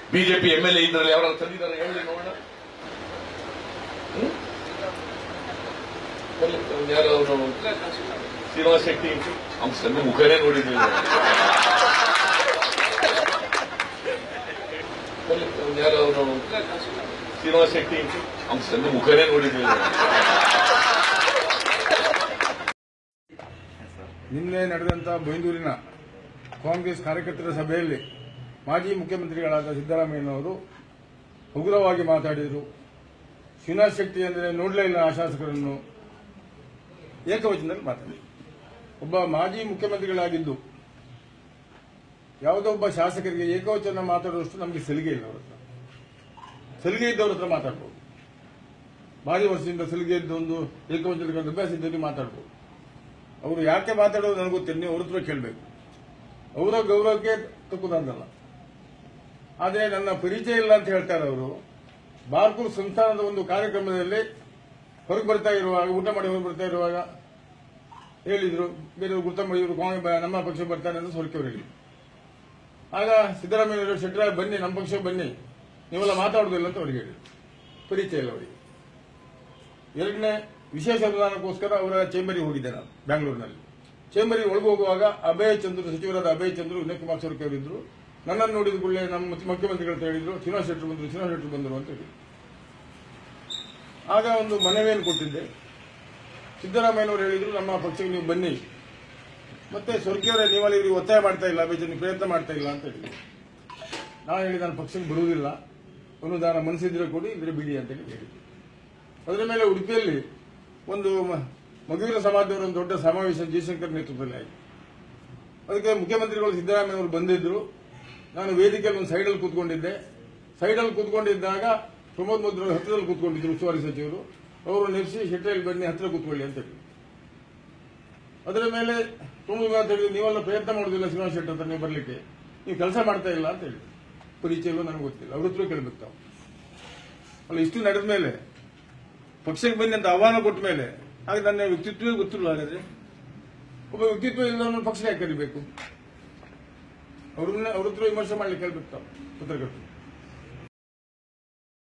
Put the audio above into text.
BJP M L A ಇದ್ರಲ್ಲಿ ಯಾರು ತಂದಿದ್ದಾರೆ ಹೇಳಿ ನೋಡೋಣ ಹ್ಮ್? ಎಲ್ಲಿ? ಅವ್ನು ಯಾರು ಅವರು ಶ್ರೀನಿವಾಸ್ ಶೆಟ್ಟಿ ಅವ್ನ ಸಣ್ಣ ಮುಖನೇ ನೋಡಿದ್ದಿಲ್ಲ ಎಲ್ಲಿ? ಅವ್ನು ಯಾರು ಅವರು ಶ್ರೀನಿವಾಸ್ ಶೆಟ್ಟಿ ಅವ್ನ ಸಣ್ಣ ಮುಖನೇ ನೋಡಿದ್ದಿಲ್ಲ ನಿನ್ನೆ ನಡೆದಂತಹ ಬೈಂದೂರಿನ ಕಾಂಗ್ರೆಸ್ ಕಾರ್ಯಕರ್ತರ ಸಭೆಯಲ್ಲಿ ಮಾಜಿ ಮುಖ್ಯಮಂತ್ರಿಗಳಾದ ಸಿದ್ದರಾಮಯ್ಯನವರು ಉಗ್ರವಾಗಿ ಮಾತಾಡಿದರು ಶ್ರೀನಿವಾಸ್ ಶೆಟ್ಟಿ ಅಂದರೆ ನೋಡಲೇ ಇಲ್ಲ ಆ ಶಾಸಕರನ್ನು ಏಕವಚನದಲ್ಲಿ ಮಾತಾಡಿದರು ಒಬ್ಬ ಮಾಜಿ ಮುಖ್ಯಮಂತ್ರಿಗಳಾಗಿದ್ದು ಯಾವುದೋ ಒಬ್ಬ ಶಾಸಕರಿಗೆ ಏಕವಚನ ಮಾತಾಡುವಷ್ಟು ನಮಗೆ ಸಲಿಗೆ ಇಲ್ಲ ಅವ್ರ ಹತ್ರ ಸಲಿಗೆ ಇದ್ದವ್ರ ಹತ್ರ ಮಾತಾಡ್ಬೋದು ಭಾರಿ ವರ್ಷದಿಂದ ಸಲಿಗೆ ಇದ್ದೊಂದು ಏಕವಚನದ ಅಭ್ಯಾಸ ಇದ್ದಲ್ಲಿ ಮಾತಾಡ್ಬೋದು ಅವರು ಯಾಕೆ ಮಾತಾಡೋದು ನನಗೆ ಗೊತ್ತಿಲ್ಲ ನೀವು ಅವ್ರ ಹತ್ರ ಕೇಳಬೇಕು ಅವರ ಗೌರವಕ್ಕೆ ತಕ್ಕುದಂತಲ್ಲ ಆದರೆ ನನ್ನ ಪರಿಚಯ ಇಲ್ಲ ಅಂತ ಹೇಳ್ತಾರೆ ಅವರು ಬಾರ್ಕೂರ್ ಸಂಸ್ಥಾನದ ಒಂದು ಕಾರ್ಯಕ್ರಮದಲ್ಲಿ ಹೊರಗೆ ಬರ್ತಾ ಇರುವಾಗ ಊಟ ಮಾಡಿ ಹೊರಗೆ ಬರ್ತಾ ಇರುವಾಗ ಹೇಳಿದ್ರು ಬೇರೆಯವರು ಗುರ್ತಮ್ಮ ಇವರು ಕಾಂಗ್ರೆಸ್ ನಮ್ಮ ಪಕ್ಷ ಬರ್ತಾರೆ ಅಂತ ಸೊರಕೆಯವರು ಹೇಳಿದ್ರು ಆಗ ಸಿದ್ದರಾಮಯ್ಯ ಶೆಟ್ಟರ ಬನ್ನಿ ನಮ್ಮ ಪಕ್ಷಕ್ಕೆ ಬನ್ನಿ ನೀವೆಲ್ಲ ಮಾತಾಡುದಿಲ್ಲ ಅಂತ ಅವ್ರಿಗೆ ಹೇಳಿದ್ರು ಪರಿಚಯ ಇಲ್ಲ ಅವರಿಗೆ ಎರಡನೇ ವಿಶೇಷ ಅನುದಾನಕ್ಕೋಸ್ಕರ ಅವರ ಚೇಂಬರಿಗೆ ಹೋಗಿದ್ದೆ ನಾನು ಬ್ಯಾಂಗ್ಳೂರಿನಲ್ಲಿ ಚೇಂಬರಿಗೆ ಒಳಗೆ ಹೋಗುವಾಗ ಅಭಯ ಚಂದ್ರು ಸಚಿವರಾದ ಅಭಯ ಚಂದ್ರು ವಿನಯ್ ಕುಮಾರ್ ಸೊರಕೆ ಅವರಿದ್ರು ನನ್ನನ್ನು ನೋಡಿದ ಕೂಡಲೇ ನಮ್ಮ ಮುಖ್ಯಮಂತ್ರಿಗಳು ಅಂತ ಹೇಳಿದ್ರು ಶ್ರೀನಿವಾಸ್ ಶೆಟ್ಟರು ಬಂದರು ಶ್ರೀನಿವಾಸ್ ಶೆಟ್ಟರು ಬಂದರು ಅಂತ ಹೇಳಿದ್ರು ಆಗ ಒಂದು ಮನವಿಯನ್ನು ಕೊಟ್ಟಿದ್ದೆ ಸಿದ್ದರಾಮಯ್ಯನವರು ಹೇಳಿದ್ರು ನಮ್ಮ ಪಕ್ಷಕ್ಕೆ ನೀವು ಬನ್ನಿ ಮತ್ತೆ ಸೊರಕೆಯವರೇ ನೀವಲ್ಲಿ ಇವರಿಗೆ ಒತ್ತಾಯ ಮಾಡ್ತಾ ಇಲ್ಲ ಅಭಯ ಚಂದ್ರ ಪ್ರಯತ್ನ ಮಾಡ್ತಾ ಇಲ್ಲ ಅಂತ ಹೇಳಿದ್ರು ನಾನು ಹೇಳಿ ನಾನು ಪಕ್ಷಕ್ಕೆ ಬರುವುದಿಲ್ಲ ಅನುದಾನ ಮನಸ್ಸಿದ್ರೆ ಕೊಡಿ ಇದ್ರೆ ಬಿಡಿ ಅಂತ ಹೇಳಿ ಹೇಳಿದ್ದೆ ಅದರ ಮೇಲೆ ಉಡುಪಿಯಲ್ಲಿ ಒಂದು ಮ- ಮಗುವಿನ ಸಮಾಜದವರ ಒಂದು ದೊಡ್ಡ ಸಮಾವೇಶ ಜಯಶಂಕರ್ ನೇತೃತ್ವದಲ್ಲಿ ಆಯಿತು ಅದಕ್ಕೆ ಮುಖ್ಯಮಂತ್ರಿಗಳು ಸಿದ್ದರಾಮಯ್ಯ ಅವರು ಬಂದಿದ್ರು ನಾನು ವೇದಿಕೆಯಲ್ಲಿ ಒಂದು ಸೈಡಲ್ಲಿ ಕೂತ್ಕೊಂಡಿದ್ದೆ ಸೈಡಲ್ಲಿ ಕೂತ್ಕೊಂಡಿದ್ದಾಗ ಪ್ರಮೋದ್ ಮುದ್ರ ಹತ್ತಿರದಲ್ಲಿ ಕೂತ್ಕೊಂಡಿದ್ರು ಉಸ್ತುವಾರಿ ಸಚಿವರು ಅವರು ನಿಲ್ಲಿಸಿ ಶೆಟ್ಟಿಯಲ್ಲಿ ಬನ್ನಿ ಹತ್ತಿರ ಕೂತ್ಕೊಳ್ಳಿ ಅಂತ ಹೇಳಿ ಅದರ ಮೇಲೆ ಪ್ರಮೋದ್ ಅಂತ ಹೇಳಿದ್ರು ನೀವೆಲ್ಲ ಪ್ರಯತ್ನ ಮಾಡುದಿಲ್ಲ ಶ್ರೀನಿವಾಸ್ ಶೆಟ್ಟಿ ಅಂತ ನೀವು ಬರಲಿಕ್ಕೆ ನೀವು ಕೆಲಸ ಮಾಡ್ತಾ ಇಲ್ಲ ಅಂತ ಹೇಳಿ ಪರಿಚಯ ಇಲ್ಲ ನನಗೆ ಗೊತ್ತಿಲ್ಲ ಅವ್ರ ಹತ್ರ ಕೇಳಬೇಕು ತಾವು ಅಲ್ಲ ಇಷ್ಟು ನಡೆದ ಮೇಲೆ ಪಕ್ಷಕ್ಕೆ ಬನ್ನಿ ಅಂತ ಆಹ್ವಾನ ಕೊಟ್ಟ ಮೇಲೆ ಹಾಗೆ ನನ್ನ ವ್ಯಕ್ತಿತ್ವವೇ ಗೊತ್ತಿಲ್ಲ ಹಾಗಾದ್ರೆ ಒಬ್ಬ ವ್ಯಕ್ತಿತ್ವ ಇಲ್ಲದವನು ಪಕ್ಷ ಯಾಕೆ ಕರಿಬೇಕು ಅವ್ರನ್ನ ಅವ್ರ ಹತ್ರ ವಿಮರ್ಶೆ ಮಾಡ್ಲಿಕ್ಕೆ ಹೇಳ್ಬೇಕು ತಾವು ಪತ್ರಕರ್ತರು